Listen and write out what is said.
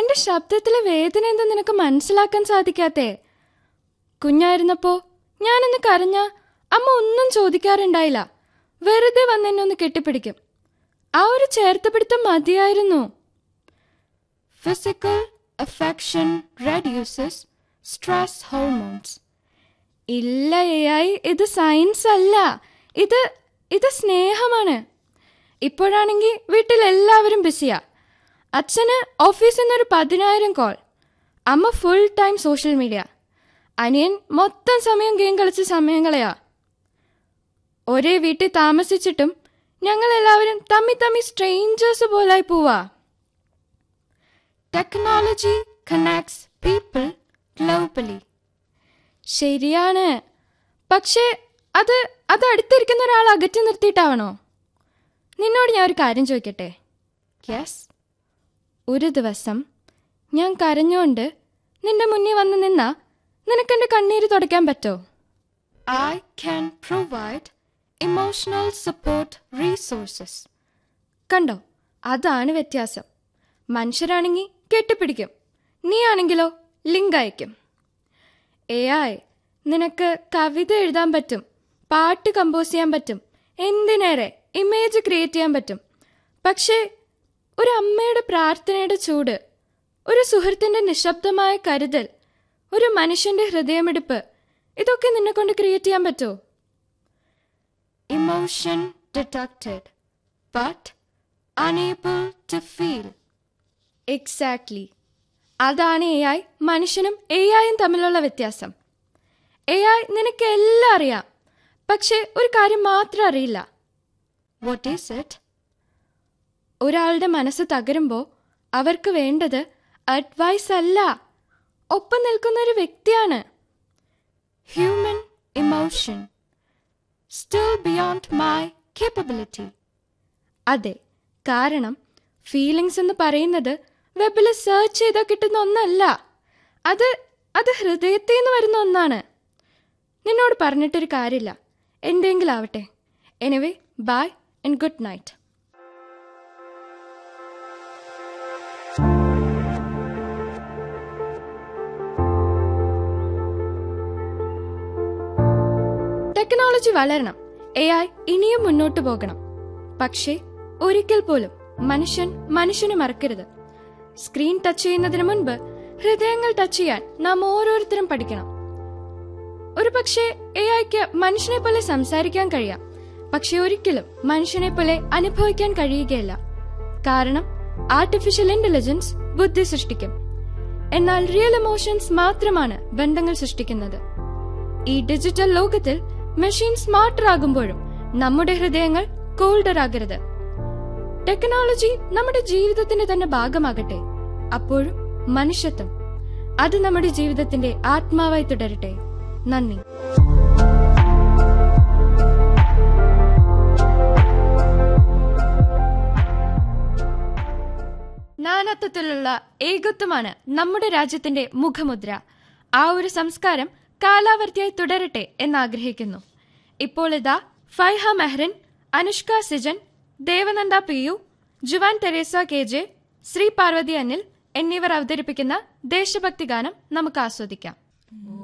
എന്റെ ശബ്ദത്തിലെ വേദന എന്താ നിനക്ക് മനസ്സിലാക്കാൻ സാധിക്കാത്തേ കുഞ്ഞായിരുന്നപ്പോ ഞാനൊന്ന് കരഞ്ഞ അമ്മ ഒന്നും ചോദിക്കാറുണ്ടായില്ല വെറുതെ വന്നെന്നെ ഒന്ന് കെട്ടിപ്പിടിക്കും ആ ഒരു ചേർത്തുപിടുത്തം മതിയായിരുന്നു physical affection reduces stress hormones ഇല്ല എ ഇത് സയൻസ് അല്ല ഇത് ഇത് സ്നേഹമാണ് ഇപ്പോഴാണെങ്കിൽ വീട്ടിൽ എല്ലാവരും ബിസിയാ അച്ഛന് ഓഫീസിൽ നിന്നൊരു പതിനായിരം കോൾ അമ്മ ഫുൾ ടൈം സോഷ്യൽ മീഡിയ അനിയൻ മൊത്തം സമയം ഗെയിം കളിച്ച് സമയം കളയാ ഒരേ വീട്ടിൽ താമസിച്ചിട്ടും ഞങ്ങൾ എല്ലാവരും തമ്മി തമ്മി സ്ട്രേഞ്ചേഴ്സ് പോലായി പോവാ ടെക്നോളജി കണക്ട്സ് പീപ്പിൾ ഗ്ലോബലി ശരിയാണ് പക്ഷേ അത് അത് അടുത്തിരിക്കുന്ന ഒരാൾ അകറ്റി നിർത്തിയിട്ടാവണോ നിന്നോട് ഞാൻ ഒരു കാര്യം ചോദിക്കട്ടെ യെസ് ഒരു ദിവസം ഞാൻ കരഞ്ഞുകൊണ്ട് നിന്റെ മുന്നിൽ വന്ന് നിന്നാ നിനക്കെന്റെ കണ്ണീര് തുടയ്ക്കാൻ പറ്റോ I can provide emotional support resources കണ്ടോ അതാണ് വ്യത്യാസം മനുഷ്യരാണെങ്കിൽ കെട്ടിപ്പിടിക്കും നീ ആണെങ്കിലോ ലിങ്ക് അയക്കും എ ആയി നിനക്ക് കവിത എഴുതാൻ പറ്റും പാട്ട് കമ്പോസ് ചെയ്യാൻ പറ്റും എന്തിനേറെ ഇമേജ് ക്രിയേറ്റ് ചെയ്യാൻ പറ്റും പക്ഷേ ഒരു അമ്മയുടെ പ്രാർത്ഥനയുടെ ചൂട് ഒരു സുഹൃത്തിന്റെ നിശബ്ദമായ കരുതൽ ഒരു മനുഷ്യന്റെ ഹൃദയമിടിപ്പ് ഇതൊക്കെ നിന്നെ കൊണ്ട് ക്രിയേറ്റ് ചെയ്യാൻ പറ്റുമോ emotion detected but unable to feel exactly അതാണ് എ ഐ മനുഷ്യനും എ ഐയും തമ്മിലുള്ള വ്യത്യാസം എ ഐ നിനക്ക് എല്ലാം അറിയാം പക്ഷെ ഒരു കാര്യം മാത്രം അറിയില്ല വാട്ട് ഈസ് ഇറ്റ് ഒരാളുടെ മനസ്സ് തകരുമ്പോൾ അവർക്ക് വേണ്ടത് അഡ്വൈസ് അല്ല ഒപ്പം നിൽക്കുന്ന ഒരു വ്യക്തിയാണ് human emotion still beyond my capability അതെ കാരണം ഫീലിങ്സ് എന്ന് പറയുന്നത് വെബിൽ സെർച്ച് ചെയ്താൽ കിട്ടുന്ന ഒന്നല്ല അത് അത് ഹൃദയത്തിൽ നിന്ന് വരുന്ന ഒന്നാണ് നിന്നോട് പറഞ്ഞിട്ടൊരു കാര്യമില്ല എന്തെങ്കിലും ആവട്ടെ anyway bye and good night technology വളരണം എ ഐ ഇനിയും മുന്നോട്ട് പോകണം പക്ഷേ ഒരിക്കൽ പോലും മനുഷ്യൻ മനുഷ്യനെ മറക്കരുത് സ്ക്രീൻ ടച്ച് ചെയ്യുന്നതിന് മുൻപ് ഹൃദയങ്ങൾ ടച്ച് ചെയ്യാൻ നാം ഓരോരുത്തരും പഠിക്കണം ഒരു പക്ഷേ എ ഐക്ക് മനുഷ്യനെ പോലെ സംസാരിക്കാൻ കഴിയാം പക്ഷെ ഒരിക്കലും മനുഷ്യനെ പോലെ അനുഭവിക്കാൻ കഴിയുകയില്ല കാരണം ആർട്ടിഫിഷ്യൽ ഇന്റലിജൻസ് ബുദ്ധി സൃഷ്ടിക്കും എന്നാൽ റിയൽ ഇമോഷൻസ് മാത്രമാണ് ബന്ധങ്ങൾ സൃഷ്ടിക്കുന്നത് ഈ ഡിജിറ്റൽ ലോകത്തിൽ മെഷീൻ സ്മാർട്ടർ ആകുമ്പോഴും നമ്മുടെ ഹൃദയങ്ങൾ കോൾഡർ ആകരുത് ടെക്നോളജി നമ്മുടെ ജീവിതത്തിന്റെ തന്നെ ഭാഗമാകട്ടെ അപ്പോഴും മനുഷ്യത്വം അത് നമ്മുടെ ജീവിതത്തിന്റെ ആത്മാവായി തുടരട്ടെ നന്ദി നാനാത്വത്തിലുള്ള ഏകത്വമാണ് നമ്മുടെ രാജ്യത്തിന്റെ മുഖമുദ്ര ആ ഒരു സംസ്കാരം കാലാവർത്തിയായി തുടരട്ടെ എന്നാഗ്രഹിക്കുന്നു ഇപ്പോൾ ഇതാ Faiha Mehrin Anushka Sijan Devananda P U Juan Theresa K J Sree Parvathy Anil എന്നിവർ അവതരിപ്പിക്കുന്ന ദേശഭക്തി ഗാനം നമുക്ക് ആസ്വദിക്കാം